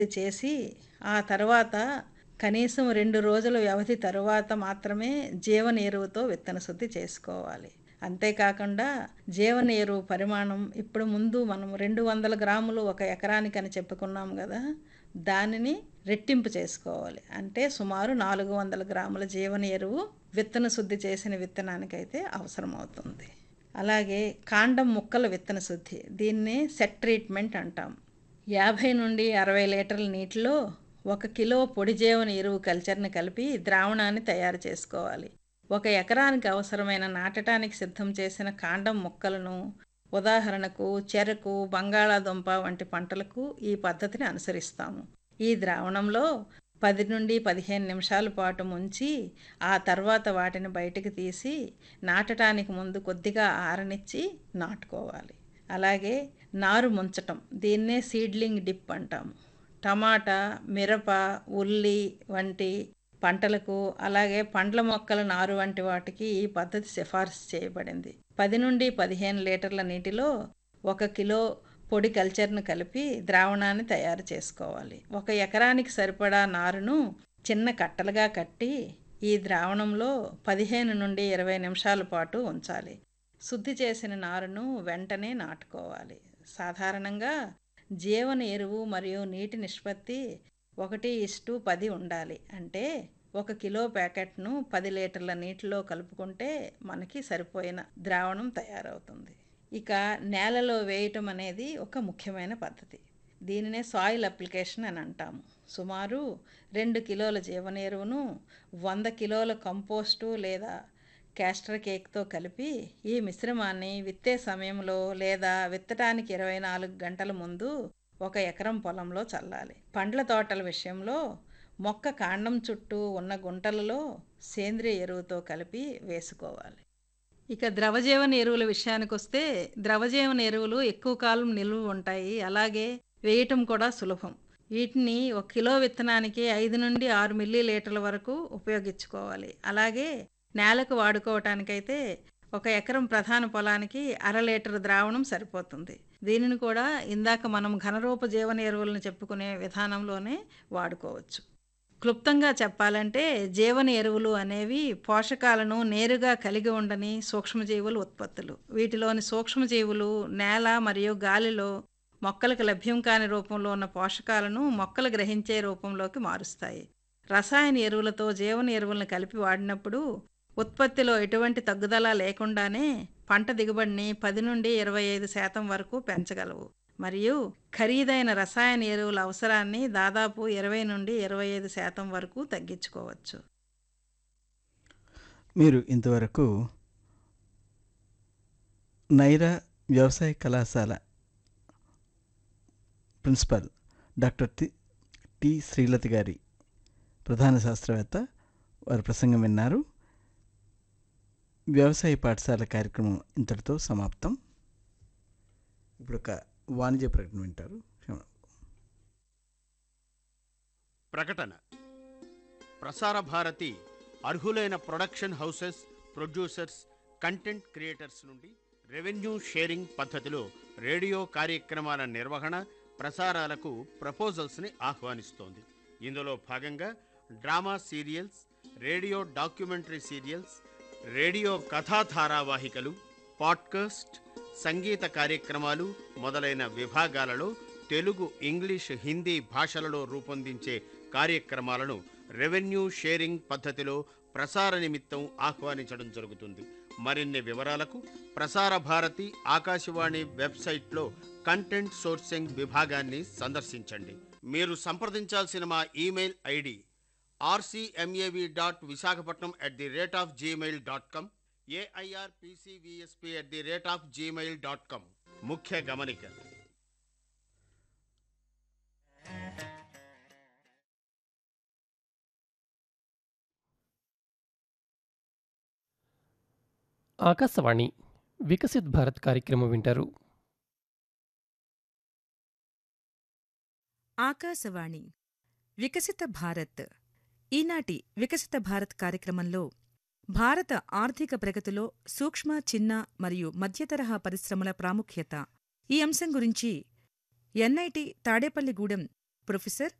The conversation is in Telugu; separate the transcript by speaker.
Speaker 1: చేసి ఆ తర్వాత కనీసం రెండు రోజుల వ్యవధి తరువాత మాత్రమే జీవన ఎరువుతో విత్తన శుద్ధి చేసుకోవాలి అంతేకాకుండా జీవన ఎరువు పరిమాణం ఇప్పుడు ముందు మనం రెండు వందల గ్రాములు ఒక ఎకరానికి అని చెప్పుకున్నాం కదా దానిని రెట్టింపు చేసుకోవాలి అంటే సుమారు నాలుగు వందల గ్రాముల జీవన ఎరువు విత్తన శుద్ధి చేసిన విత్తనానికైతే అవసరమవుతుంది అలాగే కాండం ముక్కల విత్తన శుద్ధి దీన్ని సెట్ ట్రీట్మెంట్ అంటాం యాభై నుండి అరవై లీటర్ల నీటిలో ఒక కిలో పొడి జీవన ఎరువు కల్చర్ని కలిపి ద్రావణాన్ని తయారు చేసుకోవాలి ఒక ఎకరానికి అవసరమైన నాటడానికి సిద్ధం చేసిన కాండం మొక్కలను ఉదాహరణకు చెరకు బంగాళాదుంప వంటి పంటలకు ఈ పద్ధతిని అనుసరిస్తాము ఈ ద్రావణంలో పది నుండి పదిహేను నిమిషాల పాటు ముంచి ఆ తర్వాత వాటిని బయటకు తీసి నాటడానికి ముందు కొద్దిగా ఆరనిచ్చి నాటుకోవాలి అలాగే నారు ముంచటం దీన్నే సీడ్లింగ్ డిప్ అంటాము టమాటా మిరప ఉల్లి వంటి పంటలకు అలాగే పండ్ల మొక్కల నారు వంటి వాటికి ఈ పద్ధతి సిఫార్సు చేయబడింది పది నుండి పదిహేను లీటర్ల నీటిలో ఒక కిలో పొడి కల్చర్ను కలిపి ద్రావణాన్ని తయారు చేసుకోవాలి ఒక ఎకరానికి సరిపడా నారును చిన్న కట్టలుగా కట్టి ఈ ద్రావణంలో పదిహేను నుండి ఇరవై నిమిషాల పాటు ఉంచాలి శుద్ధి చేసిన నారును వెంటనే నాటుకోవాలి సాధారణంగా జీవన ఎరువు మరియు నీటి నిష్పత్తి ఒకటి ఇస్టు పది ఉండాలి అంటే ఒక కిలో ప్యాకెట్ను పది లీటర్ల నీటిలో కలుపుకుంటే మనకి సరిపోయిన ద్రావణం తయారవుతుంది ఇక నేలలో వేయటం అనేది ఒక ముఖ్యమైన పద్ధతి దీనినే సాయిల్ అప్లికేషన్ అని అంటాము సుమారు రెండు కిలోల జీవన ఎరువును వంద కిలోల కంపోస్టు లేదా క్యాస్టర్ కేక్తో కలిపి ఈ మిశ్రమాన్ని విత్తే సమయంలో లేదా విత్తటానికి ఇరవై నాలుగు గంటల ముందు ఒక ఎకరం పొలంలో చల్లాలి పండ్ల తోటల విషయంలో మొక్క కాండం చుట్టూ ఉన్న గుంటలలో సేంద్రియ ఎరువుతో కలిపి వేసుకోవాలి ఇక ద్రవజీవన ఎరువుల విషయానికి వస్తే ద్రవజీవన ఎరువులు ఎక్కువ కాలం నిల్వ ఉంటాయి అలాగే వేయటం కూడా సులభం వీటిని ఒక కిలో విత్తనానికి ఐదు నుండి ఆరు మిల్లీ లీటర్ల వరకు ఉపయోగించుకోవాలి అలాగే నేలకు వాడుకోవటానికైతే ఒక ఎకరం ప్రధాన పొలానికి అర లీటర్ ద్రావణం సరిపోతుంది దీనిని కూడా ఇందాక మనం ఘనరూప జీవన ఎరువులను చెప్పుకునే విధానంలోనే వాడుకోవచ్చు క్లుప్తంగా చెప్పాలంటే జీవన ఎరువులు అనేవి పోషకాలను నేరుగా కలిగి ఉండని సూక్ష్మజీవుల ఉత్పత్తులు వీటిలోని సూక్ష్మజీవులు నేల మరియు గాలిలో మొక్కలకు లభ్యం కాని రూపంలో ఉన్న పోషకాలను మొక్కలు గ్రహించే రూపంలోకి మారుస్తాయి రసాయన ఎరువులతో జీవన ఎరువులను కలిపి వాడినప్పుడు ఉత్పత్తిలో ఎటువంటి తగ్గుదల లేకుండానే పంట దిగుబడిని పది నుండి ఇరవై ఐదు శాతం వరకు పెంచగలవు మరియు ఖరీదైన రసాయన ఎరువుల అవసరాన్ని దాదాపు ఇరవై నుండి ఇరవై ఐదు శాతం వరకు తగ్గించుకోవచ్చు
Speaker 2: మీరు ఇంతవరకు నైరా వ్యవసాయ కళాశాల principal doctor T T Srilatha గారి ప్రధాన శాస్త్రవేత్త వారి ప్రసంగం విన్నారు వ్యవసాయ పాఠశాల కార్యక్రమం ఇంతటితో సమాప్తం ఇప్పుడు ఒక వాణిజ్య ప్రకటన వింటారు క్షమ-
Speaker 3: ప్రకటన ప్రసార భారతి అర్హులైన production houses producers content creators నుండి రెవెన్యూ షేరింగ్ పద్ధతిలో రేడియో కార్యక్రమాల నిర్వహణ ప్రసారాలకు ప్రపోజల్స్ని ఆహ్వానిస్తోంది ఇందులో భాగంగా drama serials radio documentary serials radio కథా ధారావాహికలు పాడ్కాస్ట్ సంగీత కార్యక్రమాలు మొదలైన విభాగాలలో తెలుగు ఇంగ్లీష్ హిందీ భాషలలో రూపొందించే కార్యక్రమాలను రెవెన్యూ షేరింగ్ పద్ధతిలో ప్రసార నిమిత్తం ఆహ్వానించడం జరుగుతుంది మరిన్ని వివరాలకు ప్రసార భారతి ఆకాశవాణి వెబ్సైట్లో కంటెంట్ సోర్సింగ్ విభాగాన్ని సందర్శించండి మీరు సంప్రదించాల్సిన మా email ID RCMAV dot Visakhapatnam at the rate of Gmail dot com AIR PCVSP at the rate of Gmail dot com ముఖ్య గమనిక
Speaker 4: ఆకాశవాణి వికసిత్ భారత్ కార్యక్రమం వింటారు
Speaker 5: ఆకాశవాణి వికసిత భారత్ ఈనాటి వికసిత భారత్ కార్యక్రమంలో భారత ఆర్థిక ప్రగతిలో సూక్ష్మ చిన్న మరియు మధ్యతరహా పరిశ్రమల ప్రాముఖ్యత ఈ అంశం గురించి ఎన్ఐటి తాడేపల్లిగూడెం ప్రొఫెసర్